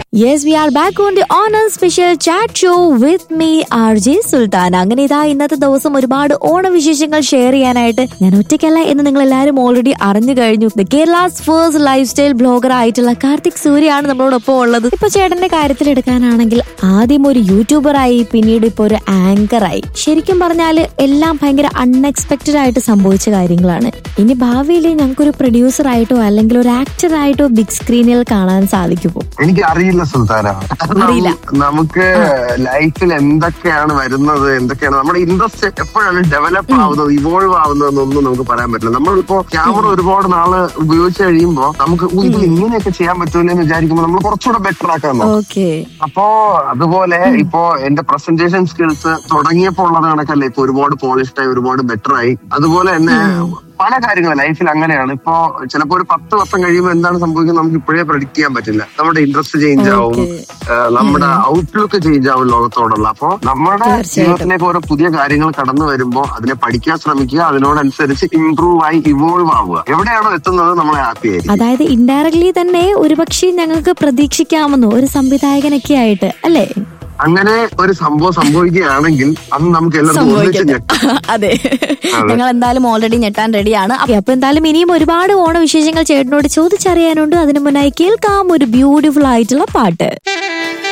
Yes we are back on the Onam special chat show with me R J Sultan അങ്ങനെ ഇതാ ഇന്നത്തെ ദിവസം ഒരുപാട് ഓണവിശേഷങ്ങൾ ഷെയർ ചെയ്യാനായിട്ട് ഞാൻ ഒറ്റയ്ക്കല്ല എന്ന് നിങ്ങൾ എല്ലാവരും ഓൾറെഡി അറിഞ്ഞു കഴിഞ്ഞു the Kerala's first lifestyle blogger ആയിട്ടുള്ള കാർത്തിക് സൂര്യാണ് നമ്മളോടൊപ്പം ഉള്ളത് ഇപ്പൊ ചേട്ടന്റെ കാര്യത്തിൽ എടുക്കാനാണെങ്കിൽ ആദ്യം ഒരു യൂട്യൂബറായി പിന്നീട് ഇപ്പൊ ഒരു ആങ്കറായി ശരിക്കും പറഞ്ഞാല് എല്ലാം ഭയങ്കര അൺഎക്സ്പെക്ടഡ് ആയിട്ട് സംഭവിച്ച കാര്യങ്ങളാണ് ഇനി ഭാവിയിൽ ഞങ്ങൾക്കൊരു പ്രൊഡ്യൂസർ ആയിട്ടോ അല്ലെങ്കിൽ ഒരു ആക്ടർ ആയിട്ടോ ബിഗ് സ്ക്രീനിൽ കാണാൻ സാധിക്കുമോ എനിക്ക് അറിയില്ല സുൽത്താന കാരണം അറിയില്ല. നമുക്ക് ലൈഫിൽ എന്തൊക്കെയാണ് വരുന്നത് എന്തൊക്കെയാണ് നമ്മുടെ ഇൻട്രസ്റ്റ് എപ്പോഴാണ് ഡെവലപ്പ് ആവുന്നത് ഇവോൾവ് ആവുന്നതെന്നൊന്നും നമുക്ക് പറയാൻ പറ്റില്ല നമ്മളിപ്പോ ക്യാമറ ഒരുപാട് നാള് ഉപയോഗിച്ച് കഴിയുമ്പോ നമുക്ക് "ഓ, ഇത് ഇങ്ങനെയൊക്കെ ചെയ്യാൻ പറ്റൂല എന്ന് വിചാരിക്കുമ്പോൾ നമ്മൾ കുറച്ചുകൂടെ ബെറ്റർ ആക്കാൻ നോക്കും ഓക്കെ അപ്പോ അതുപോലെ ഇപ്പോ എന്റെ പ്രസന്റേഷൻ സ്കിൽസ് തുടങ്ങിയപ്പോൾ ഉള്ളത് കണക്കല്ല ഇപ്പൊ ഒരുപാട് പോളിഷ്ഡ് ആയി ഒരുപാട് ബെറ്റർ ആയി അതുപോലെ തന്നെ പല കാര്യങ്ങളും ലൈഫിൽ അങ്ങനെയാണ് ഇപ്പോ ചിലപ്പോ ഒരു പത്ത് വർഷം കഴിയുമ്പോൾ എന്താണ് സംഭവിക്കുന്നത് നമുക്ക് ഇപ്പോഴേ പ്രഡിക്ട് ചെയ്യാൻ പറ്റില്ല നമ്മുടെ ഇൻട്രസ്റ്റ് ചേഞ്ച് ആവും Okay. ഏഹ് നമ്മുടെ ഔട്ട്ലുക്ക് ചേഞ്ച് ആവും ലോകത്തോടുള്ള അപ്പൊ നമ്മുടെ തീർച്ചയായിട്ടും. ജീവിതത്തിലേക്ക് ഓരോ പുതിയ കാര്യങ്ങൾ കടന്നു വരുമ്പോൾ അതിനെ പഠിക്കാൻ ശ്രമിക്കുക അതിനോടനുസരിച്ച് ഇംപ്രൂവ് ആയി ഇവോൾവ് ആവുക എവിടെയാണോ എത്തുന്നത് നമ്മളെ ഹാപ്പി ആയിരിക്കും അതായത് ഇൻഡയറക്ട്ലി തന്നെ ഒരുപക്ഷെ ഞങ്ങൾക്ക് പ്രതീക്ഷിക്കാമെന്നോ ഒരു സംവിധായകനൊക്കെ ആയിട്ട് അല്ലേ അങ്ങനെ ഒരു സംഭവം സംഭവിക്കുകയാണെങ്കിൽ അത് നമുക്ക് എല്ലാവർക്കും ഒന്നിച്ച് സംഭവിക്കട്ടെ ഞെട്ടാം അതെ അതെ. ഞങ്ങൾ എന്തായാലും ഓൾറെഡി ഞെട്ടാൻ റെഡിയാണ് അപ്പൊ എന്തായാലും ഇനിയും ഒരുപാട് ഓണവിശേഷങ്ങൾ ചേട്ടനോട് ചോദിച്ചറിയാനുണ്ട് അതിനു മുന്നായി കേൾക്കാം ഒരു ബ്യൂട്ടിഫുൾ ആയിട്ടുള്ള പാട്ട്